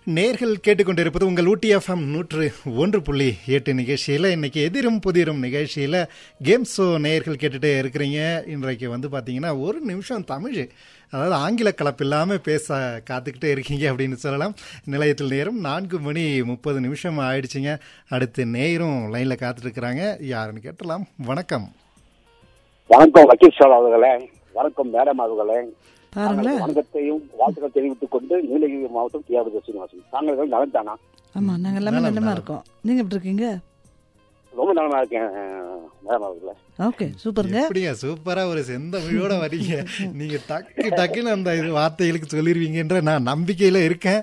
நேர்கள் கேட்டுக்கொண்டிருப்பது உங்கள் ஊட்டி எஃப்எம் நூற்று ஒன்று புள்ளி எட்டு நிகழ்ச்சியில் இன்னைக்கு எதிரும் புதிரும் நிகழ்ச்சியில் கேம் ஷோ நேர்கள் கேட்டுட்டே இருக்கிறீங்க இன்றைக்கு வந்து பார்த்தீங்கன்னா ஒரு நிமிஷம் தமிழ் அதாவது ஆங்கில கலப்பு இல்லாமல் பேச காத்துக்கிட்டே இருக்கீங்க அப்படின்னு சொல்லலாம் நிலையத்தில் நேரம் நான்கு மணி முப்பது நிமிஷம் ஆயிடுச்சுங்க அடுத்து நேரும் லைனில் காத்துட்ருக்குறாங்க யாருன்னு கேட்டலாம் வணக்கம் வணக்கம் வக்கீல் சார் அவர்களே வணக்கம் மேடம் அவர்களே பாருங்களேன் நாங்கள் வணக்கத்தையும் வாழ்த்துக்கள் தெரிவித்துக் கொண்டு நீலகிரி மாவட்டம் தியாபதி சீனிவாசன் நாங்கள் நலம் தானா ஆமா நாங்க எல்லாமே நலம், நல்லமா நலம். இருக்கோம் நீங்க எப்படி இருக்கீங்க ரொம்ப நலமா இருக்கேன் மேடம் அவர்களே ஓகே சூப்பருங்க எப்படிங்க சூப்பரா ஒரு செந்தமிழோட வரீங்க நீங்க டக்கு டக்குன்னு அந்த இது வார்த்தைகளுக்கு சொல்லிருவீங்கன்ற நான் நம்பிக்கையில இருக்கேன்